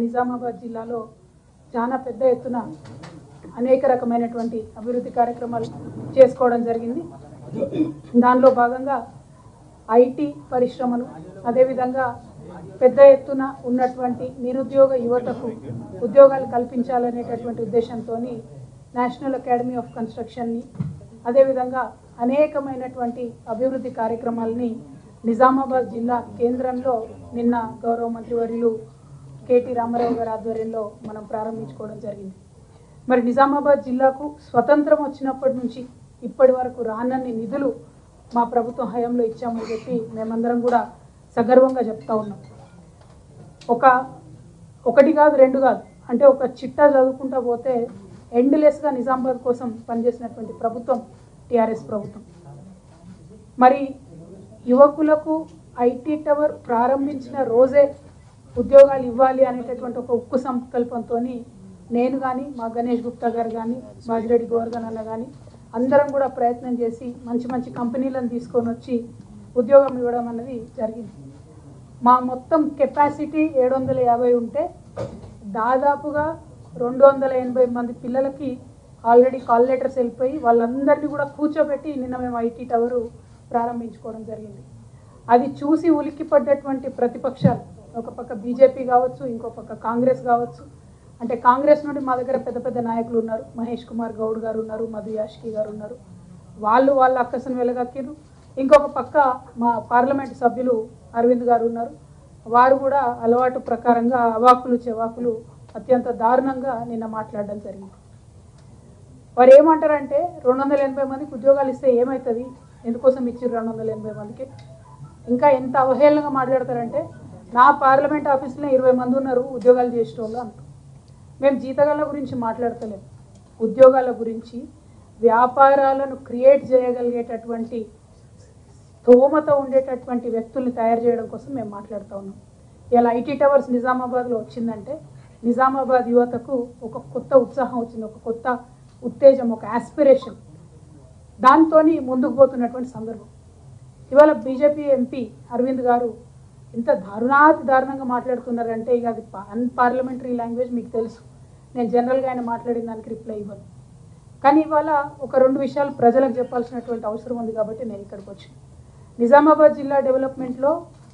నిజామాబాద్ జిల్లాలో చాలా పెద్ద ఎత్తున అనేక రకమైనటువంటి అభివృద్ధి కార్యక్రమాలు చేసుకోవడం జరిగింది దానిలో భాగంగా ఐటీ పరిశ్రమను అదేవిధంగా పెద్ద ఎత్తున ఉన్నటువంటి నిరుద్యోగ యువతకు ఉద్యోగాలు కల్పించాలనేటటువంటి ఉద్దేశంతో నేషనల్ అకాడమీ ఆఫ్ కన్స్ట్రక్షన్ని అదేవిధంగా అనేకమైనటువంటి అభివృద్ధి కార్యక్రమాలని నిజామాబాద్ జిల్లా కేంద్రంలో నిన్న గౌరవ మంత్రివర్యులు కేటీ రామారావు గారి ఆధ్వర్యంలో మనం ప్రారంభించుకోవడం జరిగింది మరి నిజామాబాద్ జిల్లాకు స్వతంత్రం వచ్చినప్పటి నుంచి ఇప్పటి వరకు రానన్ని నిధులు మా ప్రభుత్వం హయాంలో ఇచ్చామని చెప్పి మేమందరం కూడా సగర్వంగా చెప్తా ఉన్నాం ఒక ఒకటి కాదు రెండు కాదు అంటే ఒక చిట్టా చదువుకుంటా పోతే ఎండ్లెస్గా నిజామాబాద్ కోసం పనిచేసినటువంటి ప్రభుత్వం టీఆర్ఎస్ ప్రభుత్వం మరి యువకులకు ఐటీ టవర్ ప్రారంభించిన రోజే ఉద్యోగాలు ఇవ్వాలి అనేటటువంటి ఒక ఉక్కు సంకల్పంతో నేను కానీ మా గణేష్ గుప్తా గారు కానీ బాజిరెడ్డి గోవర్ధన్ అన్న కానీ అందరం కూడా ప్రయత్నం చేసి మంచి మంచి కంపెనీలను తీసుకొని వచ్చి ఉద్యోగం ఇవ్వడం అన్నది జరిగింది మా మొత్తం కెపాసిటీ ఏడు వందల యాభై ఉంటే దాదాపుగా రెండు వందల ఎనభై మంది పిల్లలకి ఆల్రెడీ కాల్ లెటర్స్ వెళ్ళిపోయి వాళ్ళందరినీ కూడా కూర్చోబెట్టి నిన్న మేము ఐటీ టవరు ప్రారంభించుకోవడం జరిగింది అది చూసి ఉలిక్కి పడ్డటువంటి ప్రతిపక్షాలు ఒక పక్క బీజేపీ కావచ్చు ఇంకో పక్క కాంగ్రెస్ కావచ్చు అంటే కాంగ్రెస్ నుండి మా దగ్గర పెద్ద పెద్ద నాయకులు ఉన్నారు మహేష్ కుమార్ గౌడ్ గారు ఉన్నారు మధు యాష్కి గారు ఉన్నారు వాళ్ళు వాళ్ళ అక్కసను వెలగక్కిరు ఇంకొక పక్క మా పార్లమెంట్ సభ్యులు అరవింద్ గారు ఉన్నారు వారు కూడా అలవాటు ప్రకారంగా అవాకులు చెవాకులు అత్యంత దారుణంగా నిన్న మాట్లాడడం జరిగింది వారు ఏమంటారంటే రెండు వందల ఎనభై మందికి ఉద్యోగాలు ఇస్తే ఏమవుతుంది ఎందుకోసం ఇచ్చారు రెండు వందల ఎనభై మందికి ఇంకా ఎంత అవహేళనగా మాట్లాడతారంటే నా పార్లమెంట్ ఆఫీస్లో ఇరవై మంది ఉన్నారు ఉద్యోగాలు చేసిన వాళ్ళు అంటారు మేము జీతగాల గురించి మాట్లాడతలేము ఉద్యోగాల గురించి వ్యాపారాలను క్రియేట్ చేయగలిగేటటువంటి స్తోమత ఉండేటటువంటి వ్యక్తుల్ని తయారు చేయడం కోసం మేము మాట్లాడుతూ ఉన్నాం ఇలా ఐటీ టవర్స్ నిజామాబాద్లో వచ్చిందంటే నిజామాబాద్ యువతకు ఒక కొత్త ఉత్సాహం వచ్చింది ఒక కొత్త ఉత్తేజం ఒక ఆస్పిరేషన్ దాంతో ముందుకు పోతున్నటువంటి సందర్భం ఇవాళ బీజేపీ ఎంపీ అరవింద్ గారు ఇంత దారుణాతి దారుణంగా మాట్లాడుతున్నారంటే ఇక అది అన్పార్లమెంటరీ లాంగ్వేజ్ మీకు తెలుసు నేను జనరల్గా ఆయన మాట్లాడిన దానికి రిప్లై ఇవ్వను కానీ ఇవాళ ఒక రెండు విషయాలు ప్రజలకు చెప్పాల్సినటువంటి అవసరం ఉంది కాబట్టి నేను ఇక్కడికి వచ్చాను నిజామాబాద్ జిల్లా డెవలప్మెంట్లో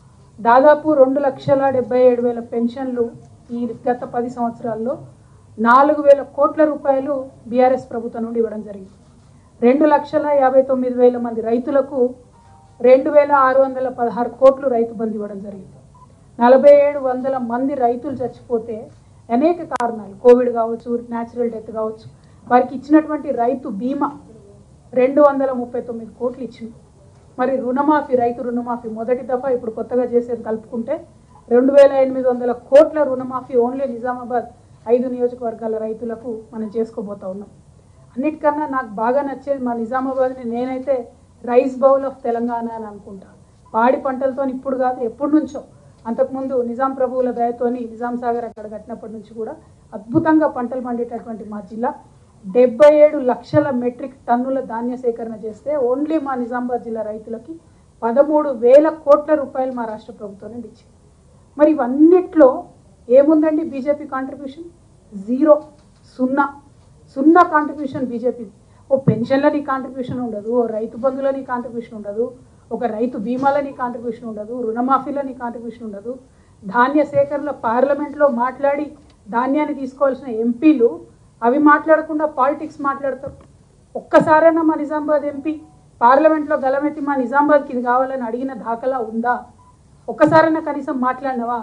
దాదాపు రెండు లక్షల డెబ్బై ఏడు వేల పెన్షన్లు ఈ గత పది సంవత్సరాల్లో నాలుగు వేల కోట్ల రూపాయలు బీఆర్ఎస్ ప్రభుత్వం నుండి ఇవ్వడం జరిగింది రెండు లక్షల యాభై తొమ్మిది వేల మంది రైతులకు రెండు వేల ఆరు వందల పదహారు కోట్లు రైతు బంధు ఇవ్వడం జరిగింది నలభై ఏడు వందల మంది రైతులు చచ్చిపోతే అనేక కారణాలు కోవిడ్ కావచ్చు న్యాచురల్ డెత్ కావచ్చు వారికి ఇచ్చినటువంటి రైతు బీమా రెండు వందల ముప్పై తొమ్మిది కోట్లు ఇచ్చింది మరి రుణమాఫీ రైతు రుణమాఫీ మొదటి దఫా ఇప్పుడు కొత్తగా చేసేది కలుపుకుంటే రెండు వేల ఎనిమిది వందల కోట్ల రుణమాఫీ ఓన్లీ నిజామాబాద్ ఐదు నియోజకవర్గాల రైతులకు మనం చేసుకోబోతా ఉన్నాం అన్నిటికన్నా నాకు బాగా నచ్చేది మా నిజామాబాద్ని నేనైతే రైస్ బౌల్ ఆఫ్ తెలంగాణ అని అనుకుంటా పాడి పంటలతో ఇప్పుడు కాదు ఎప్పటి నుంచో అంతకుముందు నిజాం ప్రభువుల దయతోని నిజాం సాగర్ అక్కడ కట్టినప్పటి నుంచి కూడా అద్భుతంగా పంటలు పండేటటువంటి మా జిల్లా డెబ్బై ఏడు లక్షల మెట్రిక్ టన్నుల ధాన్య సేకరణ చేస్తే ఓన్లీ మా నిజామాబాద్ జిల్లా రైతులకి పదమూడు వేల కోట్ల రూపాయలు మా రాష్ట్ర ప్రభుత్వం నుండి ఇచ్చింది మరి ఇవన్నిట్లో ఏముందండి బీజేపీ కాంట్రిబ్యూషన్ జీరో సున్నా సున్నా కాంట్రిబ్యూషన్ బీజేపీ ఓ పెన్షన్లని కాంట్రిబ్యూషన్ ఉండదు ఓ రైతు బంధులని కాంట్రిబ్యూషన్ ఉండదు ఒక రైతు బీమాలని కాంట్రిబ్యూషన్ ఉండదు రుణమాఫీలని కాంట్రిబ్యూషన్ ఉండదు ధాన్య సేకరణ పార్లమెంట్లో మాట్లాడి ధాన్యాన్ని తీసుకోవాల్సిన ఎంపీలు అవి మాట్లాడకుండా పాలిటిక్స్ మాట్లాడతారు ఒక్కసారైనా మా నిజామాబాద్ ఎంపీ పార్లమెంట్లో గలమెత్తి మా నిజామాబాద్కి ఇది కావాలని అడిగిన దాఖలా ఉందా ఒక్కసారైనా కనీసం మాట్లాడినవా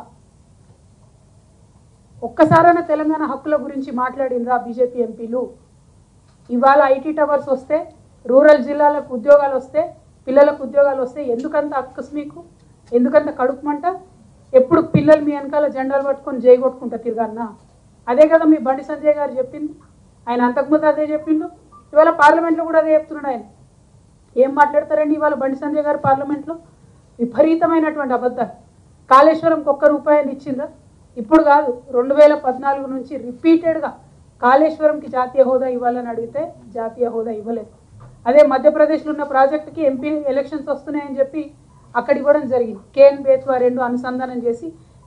ఒక్కసారైనా తెలంగాణ హక్కుల గురించి మాట్లాడినరా బీజేపీ ఎంపీలు ఇవాళ ఐటీ టవర్స్ వస్తే రూరల్ జిల్లాలకు ఉద్యోగాలు వస్తే పిల్లలకు ఉద్యోగాలు వస్తే ఎందుకంత అక్కస్ మీకు ఎందుకంత కడుపుమంట ఎప్పుడు పిల్లలు మీ వెనకాల జెండాలు పట్టుకొని జై కొట్టుకుంటా తిరగన్నా అదే కదా మీ బండి సంజయ్ గారు చెప్పింది ఆయన అంతకుముందు అదే చెప్పిండు ఇవాళ పార్లమెంట్లో కూడా అదే చెప్తున్నాడు ఆయన ఏం మాట్లాడతారండి ఇవాళ బండి సంజయ్ గారు పార్లమెంట్లో విపరీతమైనటువంటి అబద్ధాలు కాళేశ్వరంకి ఒక్క రూపాయలు ఇచ్చిందా ఇప్పుడు కాదు రెండు వేల పద్నాలుగు నుంచి రిపీటెడ్గా కాళేశ్వరంకి జాతీయ హోదా ఇవ్వాలని అడిగితే జాతీయ హోదా ఇవ్వలేదు అదే మధ్యప్రదేశ్లో ఉన్న ప్రాజెక్టుకి ఎంపీ ఎలక్షన్స్ వస్తున్నాయని చెప్పి అక్కడ ఇవ్వడం జరిగింది కేఎన్ బేత్వా రెండు అనుసంధానం చేసి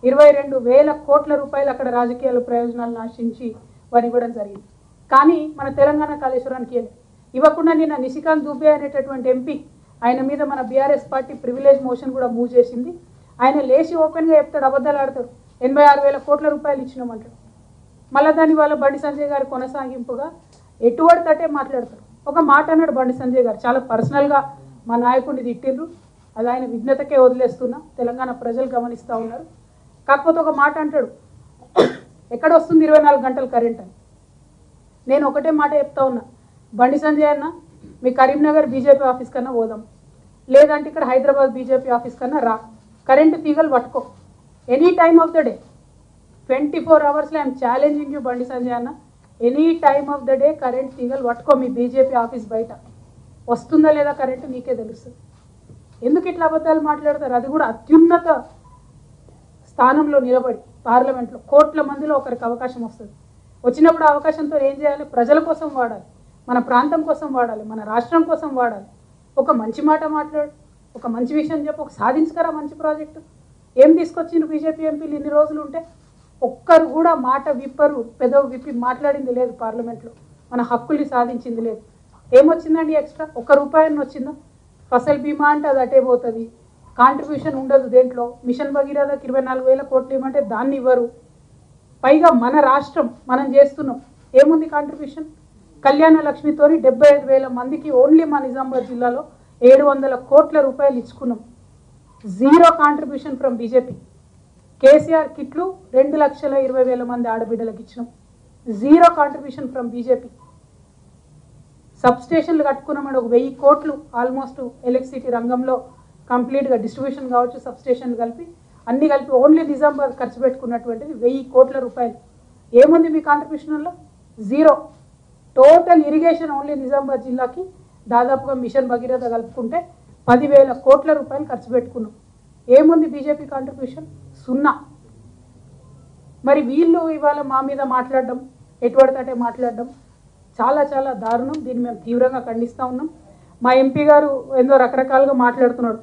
ఇరవై రెండు వేల కోట్ల రూపాయలు అక్కడ రాజకీయాల ప్రయోజనాలను ఆశించి వారు ఇవ్వడం జరిగింది కానీ మన తెలంగాణ కాళేశ్వరానికి ఇవ్వలేదు. ఇవ్వకుండా నిన్న నిశికాంత్ దుబే అనేటటువంటి ఎంపీ ఆయన మీద మన బీఆర్ఎస్ పార్టీ ప్రివిలేజ్ మోషన్ కూడా మూవ్ చేసింది ఆయన లేచి ఓపెన్గా చెప్తాడు అబద్ధాలు ఆడతాడు ఎనభై ఆరు వేల కోట్ల రూపాయలు ఇచ్చినామంటాడు మళ్ళీ దాని వల్ల బండి సంజయ్ గారు కొనసాగింపుగా ఎటువంటి తటే మాట్లాడతారు ఒక మాట అన్నాడు బండి సంజయ్ గారు చాలా పర్సనల్గా మా నాయకుడిని తిట్టిండ్రు అది ఆయన విఘ్నతకే వదిలేస్తున్నా తెలంగాణ ప్రజలు గమనిస్తూ ఉన్నారు కాకపోతే ఒక మాట అంటాడు ఎక్కడ వస్తుంది ఇరవై నాలుగు గంటలు కరెంట్ అని నేను ఒకటే మాట చెప్తా ఉన్నా బండి సంజయ్ అన్న మీ కరీంనగర్ బీజేపీ ఆఫీస్ కన్నా పోదాం లేదంటే ఇక్కడ హైదరాబాద్ బీజేపీ ఆఫీస్ కన్నా రా కరెంటు తీగలు పట్టుకో any time of the day twenty four అవర్స్లో I'm challenging you Bandi Sanjay అన్న any time of the day current తీగలు పట్టుకో మీ బీజేపీ ఆఫీస్ బయట వస్తుందా లేదా కరెంటు నీకే తెలుస్తుంది ఎందుకు ఇట్లా అబద్ధాలు మాట్లాడతారు అది కూడా అత్యున్నత స్థానంలో నిలబడి పార్లమెంట్లో కోట్ల మందిలో ఒకరికి అవకాశం వస్తుంది వచ్చినప్పుడు ఆ అవకాశంతో ఏం చేయాలి ప్రజల కోసం వాడాలి మన ప్రాంతం కోసం వాడాలి మన రాష్ట్రం కోసం వాడాలి ఒక మంచి మాట మాట్లాడు ఒక మంచి విషయం చెప్పు ఒక సాధించకరా మంచి ప్రాజెక్టు ఏం తీసుకొచ్చిండ్రు బీజేపీ ఎంపీలు ఇన్ని రోజులు ఉంటే ఒక్కరు కూడా మాట విప్పరు పెదవి విప్పి మాట్లాడింది లేదు పార్లమెంట్లో మన హక్కుల్ని సాధించింది లేదు ఏమొచ్చిందండి ఎక్స్ట్రా ఒక్క రూపాయన్ని వచ్చిందా ఫసల్ బీమా అంటే అది అటే పోతుంది కాంట్రిబ్యూషన్ ఉండదు దేంట్లో మిషన్ భగీరథకి ఇరవై నాలుగు వేల కోట్లు ఇవ్వమంటే దాన్ని ఇవ్వరు పైగా మన రాష్ట్రం మనం చేస్తున్నాం ఏముంది కాంట్రిబ్యూషన్ కళ్యాణ లక్ష్మితోని డెబ్బై ఐదు వేల మందికి ఓన్లీ మా నిజామాబాద్ జిల్లాలో ఏడు వందల కోట్ల రూపాయలు ఇచ్చుకున్నాం zero contribution from BJP KCR కిట్లు రెండు లక్షల ఇరవై వేల మంది ఆడబిడ్డలకు ఇచ్చినాం జీరో కాంట్రిబ్యూషన్ ఫ్రమ్ బీజేపీ సబ్ స్టేషన్లు కట్టుకున్నామని ఒక వెయ్యి కోట్లు ఆల్మోస్ట్ ఎలక్ట్రిసిటీ రంగంలో కంప్లీట్గా డిస్ట్రిబ్యూషన్ కావచ్చు సబ్ స్టేషన్లు కలిపి అన్ని కలిపి ఓన్లీ నిజామాబాద్ ఖర్చు పెట్టుకున్నటువంటిది వెయ్యి కోట్ల రూపాయలు ఏముంది మీ కాంట్రిబ్యూషన్లో zero total irrigation only Nizamabad జిల్లాకి దాదాపుగా మిషన్ భగీరథ కలుపుకుంటే పదివేల కోట్ల రూపాయలు ఖర్చు పెట్టుకున్నాం ఏముంది బీజేపీ కాంట్రిబ్యూషన్ సున్నా మరి వీళ్ళు ఇవాళ మా మీద మాట్లాడడం ఎటువడితే మాట్లాడడం చాలా చాలా దారుణం దీన్ని మేము తీవ్రంగా ఖండిస్తూ ఉన్నాం మా ఎంపీ గారు ఏందో రకరకాలుగా మాట్లాడుతున్నాడు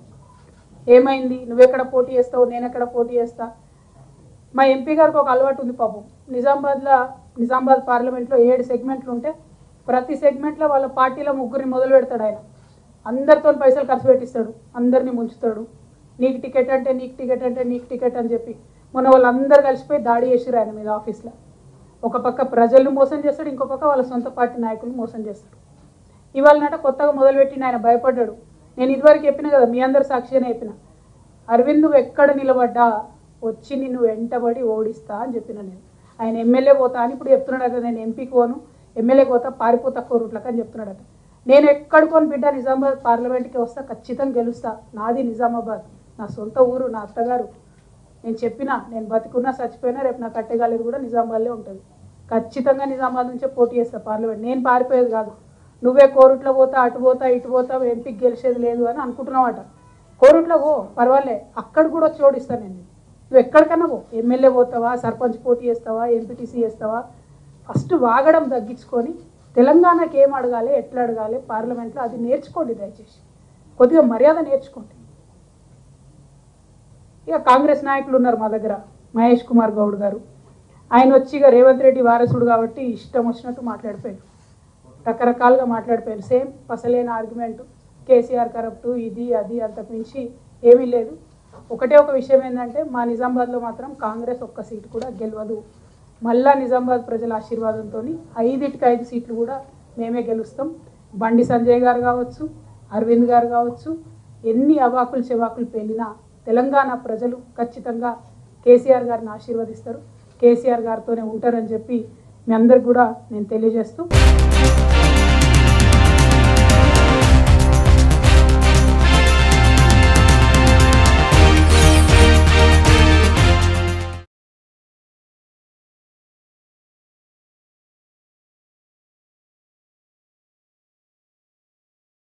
ఏమైంది నువ్వెక్కడ పోటీ చేస్తావు నేను ఎక్కడ పోటీ చేస్తా మా ఎంపీ గారికి ఒక అలవాటు ఉంది పాపం నిజామాబాద్లో నిజామాబాద్ పార్లమెంట్లో ఏడు సెగ్మెంట్లు ఉంటే ప్రతి సెగ్మెంట్లో వాళ్ళ పార్టీలో ముగ్గురిని మొదలు పెడతాడు ఆయన అందరితో పైసలు ఖర్చు పెట్టిస్తాడు అందరినీ ముంచుతాడు నీకు టికెట్ అంటే నీకు టికెట్ అంటే నీకు టికెట్ అని చెప్పి మొన్న వాళ్ళందరూ కలిసిపోయి దాడి చేసిరు ఆయన మీద ఆఫీస్లో ఒక పక్క ప్రజలను మోసం చేస్తాడు ఇంకో పక్క వాళ్ళ సొంత పార్టీ నాయకులు మోసం చేస్తాడు ఇవాళ నాట కొత్తగా మొదలుపెట్టిన ఆయన భయపడ్డాడు నేను ఇదివరకు చెప్పిన కదా మీ అందరు సాక్షిగానే చెప్పిన అరవింద్ నువ్వు ఎక్కడ నిలబడ్డా వచ్చి నిన్ను వెంటబడి ఓడిస్తా అని చెప్పిన నేను ఆయన ఎమ్మెల్యే పోతా అని ఇప్పుడు చెప్తున్నాడట నేను ఎంపీకి పోను ఎమ్మెల్యే పోతా పారిపోతా కోరుట్లకు అని చెప్తున్నాడట నేను ఎక్కడికోని బిడ్డ నిజామాబాద్ పార్లమెంట్కి వస్తా ఖచ్చితంగా గెలుస్తా నాది నిజామాబాద్ నా సొంత ఊరు నా అత్తగారు నేను చెప్పినా నేను బతికున్నా చచ్చిపోయినా రేపు నా కట్టెగాలేదు కూడా నిజామాబాద్లో ఉంటుంది ఖచ్చితంగా నిజామాబాద్ నుంచే పోటీ చేస్తా పార్లమెంట్ నేను పారిపోయేది కాదు నువ్వే కోరుట్లో పోతా అటు పోతా ఇటు పోతా ఎంపీకి గెలిచేది లేదు అని అనుకుంటున్నావట కోరుట్లో పో పర్వాలే అక్కడ కూడా వచ్చి ఓడిస్తాను నేను నువ్వు ఎక్కడికన్నా పో ఎమ్మెల్యే పోతావా సర్పంచ్ పోటీ చేస్తావా ఎంపీటీసీ చేస్తావా ఫస్ట్ వాగడం తగ్గించుకొని తెలంగాణకి ఏం అడగాలి ఎట్లా అడగాలి పార్లమెంట్లో అది నేర్చుకోండి దయచేసి కొద్దిగా మర్యాద నేర్చుకోండి ఇక కాంగ్రెస్ నాయకులు ఉన్నారు మా దగ్గర మహేష్ కుమార్ గౌడ్ గారు ఆయన వచ్చి ఇక రేవంత్ రెడ్డి వారసుడు కాబట్టి ఇష్టం వచ్చినట్టు మాట్లాడిపోయారు రకరకాలుగా మాట్లాడిపోయారు సేమ్ పసలేని ఆర్గ్యుమెంట్ కేసీఆర్ కరప్టు ఇది అది అంతకు మించి ఏమీ లేదు ఒకటే ఒక విషయం ఏంటంటే మా నిజామాబాద్లో మాత్రం కాంగ్రెస్ ఒక్క సీటు కూడా గెలవదు మళ్ళా నిజామాబాద్ ప్రజల ఆశీర్వాదంతో ఐదింటికి ఐదు సీట్లు కూడా మేమే గెలుస్తాం బండి సంజయ్ గారు కావచ్చు అరవింద్ గారు కావచ్చు ఎన్ని అవాకులు చెవాకులు పేలినా తెలంగాణ ప్రజలు ఖచ్చితంగా కేసీఆర్ గారిని ఆశీర్వదిస్తారు కేసీఆర్ గారితోనే ఉంటారని చెప్పి మీ అందరికి కూడా నేను తెలియజేస్తూ